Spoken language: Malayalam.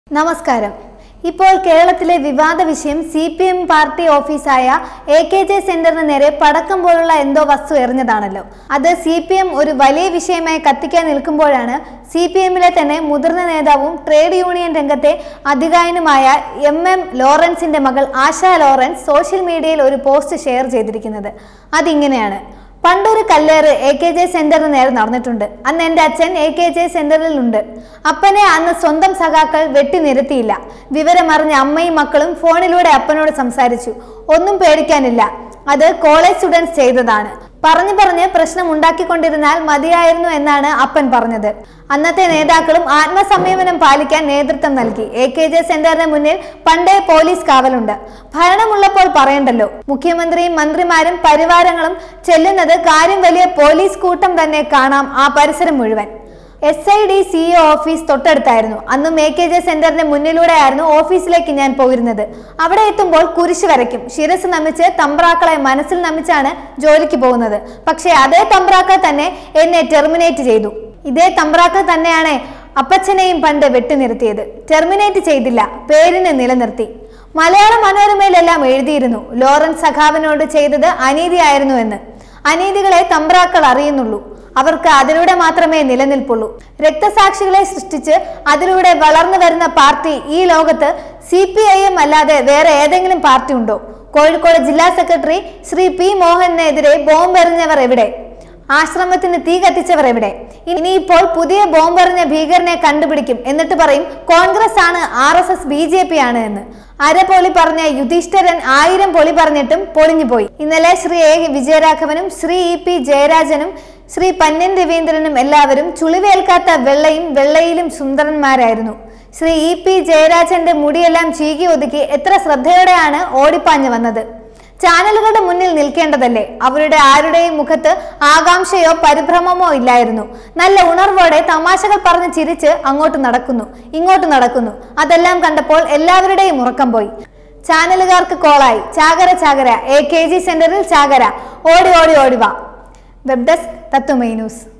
നമസ്കാരം ഇപ്പോൾ കേരളത്തിലെ വിവാദ വിഷയം സി പി എം പാർട്ടി ഓഫീസായ എ കെ ജെ സെന്ററിന് നേരെ പടക്കം പോലുള്ള എന്തോ വസ്തു എറിഞ്ഞതാണല്ലോ അത് സി പി എം ഒരു വലിയ വിഷയമായി കത്തിക്കാൻ നിൽക്കുമ്പോഴാണ് സി പി എമ്മിലെ തന്നെ മുതിർന്ന നേതാവും ട്രേഡ് യൂണിയൻ രംഗത്തെ അധികായനുമായ എം എം ലോറൻസിന്റെ മകൾ ആശ ലോറൻസ് സോഷ്യൽ മീഡിയയിൽ ഒരു പോസ്റ്റ് ഷെയർ ചെയ്തിരിക്കുന്നത് അതിങ്ങനെയാണ് പണ്ടൊരു കല്ലേറ് എ കെ ജെ സെന്ററിന് നേരെ നടന്നിട്ടുണ്ട് അന്ന് എൻ്റെ അച്ഛൻ എ കെ ജെ സെന്ററിലുണ്ട് അപ്പനെ അന്ന് സ്വന്തം സഖാക്കൾ വെട്ടി നിരത്തിയില്ല വിവരമറിഞ്ഞ അമ്മയും മക്കളും ഫോണിലൂടെ അപ്പനോട് സംസാരിച്ചു ഒന്നും പേടിക്കാനില്ല അത് കോളേജ് സ്റ്റുഡൻസ് ചെയ്തതാണ് പറഞ്ഞു പറഞ്ഞ് പ്രശ്നം ഉണ്ടാക്കിക്കൊണ്ടിരുന്നാൽ മതിയായിരുന്നു എന്നാണ് അപ്പൻ പറഞ്ഞത് അന്നത്തെ നേതാക്കളും ആത്മസംയമനം പാലിക്കാൻ നേതൃത്വം നൽകി എ കെ ജെ സെന്ററിന് മുന്നിൽ പണ്ടേ പോലീസ് കാവലുണ്ട് ഭരണമുള്ളപ്പോൾ പറയണ്ടല്ലോ മുഖ്യമന്ത്രിയും മന്ത്രിമാരും പരിവാരങ്ങളും ചെല്ലുന്നത് കാര്യം വലിയ പോലീസ് കൂട്ടം തന്നെ കാണാം ആ പരിസരം മുഴുവൻ S I D CEO office തൊട്ടടുത്തായിരുന്നു അന്നും എ കെ ജെ സെന്ററിന്റെ മുന്നിലൂടെയായിരുന്നു ഓഫീസിലേക്ക് ഞാൻ പോയിരുന്നത് അവിടെ എത്തുമ്പോൾ കുരിശ് വരയ്ക്കും ശിരസ് നമിച്ച് തമ്പ്രാക്കളെ മനസ്സിൽ നമിച്ചാണ് ജോലിക്ക് പോകുന്നത് പക്ഷേ അതേ തമ്പ്രാക്കൾ തന്നെ എന്നെ ടെർമിനേറ്റ് ചെയ്തു ഇതേ തമ്പ്രാക്കൾ തന്നെയാണ് അപ്പച്ചനെയും പണ്ട് വെട്ടിനിർത്തിയത് ടെർമിനേറ്റ് ചെയ്തില്ല പേരിന് നിലനിർത്തി മലയാള മനോരമയിലെല്ലാം എഴുതിയിരുന്നു ലോറൻസ് സഖാവിനോട് ചെയ്തത് അനീതിയായിരുന്നു എന്ന് അനീതികളെ തമ്പ്രാക്കൾ അറിയുന്നുള്ളൂ അവർക്ക് അതിലൂടെ മാത്രമേ നിലനിൽപ്പുള്ളൂ രക്തസാക്ഷികളെ സൃഷ്ടിച്ച് അതിലൂടെ വളർന്നു വരുന്ന പാർട്ടി ഈ ലോകത്ത് സി പി ഐ എം അല്ലാതെ വേറെ ഏതെങ്കിലും പാർട്ടി ഉണ്ടോ കോഴിക്കോട് ജില്ലാ സെക്രട്ടറി ശ്രീ പി മോഹനെതിരെ ബോംബെറിഞ്ഞവർ എവിടെ ആശ്രമത്തിന് തീ കത്തിച്ചവർ എവിടെ ഇനിയിപ്പോൾ പുതിയ ബോംബെറിഞ്ഞ ഭീകരനെ കണ്ടുപിടിക്കും എന്നിട്ട് പറയും കോൺഗ്രസ് ആണ് R S S B J P ആണ് എന്ന് അര പൊളി പറഞ്ഞ യുധിഷ്ഠിരൻ ആയിരം പൊളി പറഞ്ഞിട്ടും പൊളിഞ്ഞുപോയി ഇന്നലെ ശ്രീ എ വിജയരാഘവനും ശ്രീ ഇ പി ജയരാജനും ശ്രീ പന്യൻ രവീന്ദ്രനും എല്ലാവരും ചുളിവേൽക്കാത്ത വെള്ളയും വെള്ളയിലും സുന്ദരന്മാരായിരുന്നു ശ്രീ ഇ പി ജയരാജന്റെ മുടിയെല്ലാം ചീകി ഒതുക്കി എത്ര ശ്രദ്ധയോടെയാണ് ഓടിപ്പാഞ്ഞു വന്നത് ചാനലുകളുടെ മുന്നിൽ നിൽക്കേണ്ടതല്ലേ അവരുടെ ആരുടെയും മുഖത്ത് ആകാംക്ഷയോ പരിഭ്രമമോ ഇല്ലായിരുന്നു നല്ല ഉണർവോടെ തമാശകൾ പറഞ്ഞ് ചിരിച്ച് അങ്ങോട്ട് നടക്കുന്നു ഇങ്ങോട്ട് നടക്കുന്നു അതെല്ലാം കണ്ടപ്പോൾ എല്ലാവരുടെയും ഉറക്കം പോയി ചാനലുകാർക്ക് കോളായി ചാകര ചാകര എ കെ ജി സെന്ററിൽ ചാകര ഓടി ഓടി ഓടി വാ വെബ് ഡെസ്ക് തത്വമൈ ന്യൂസ്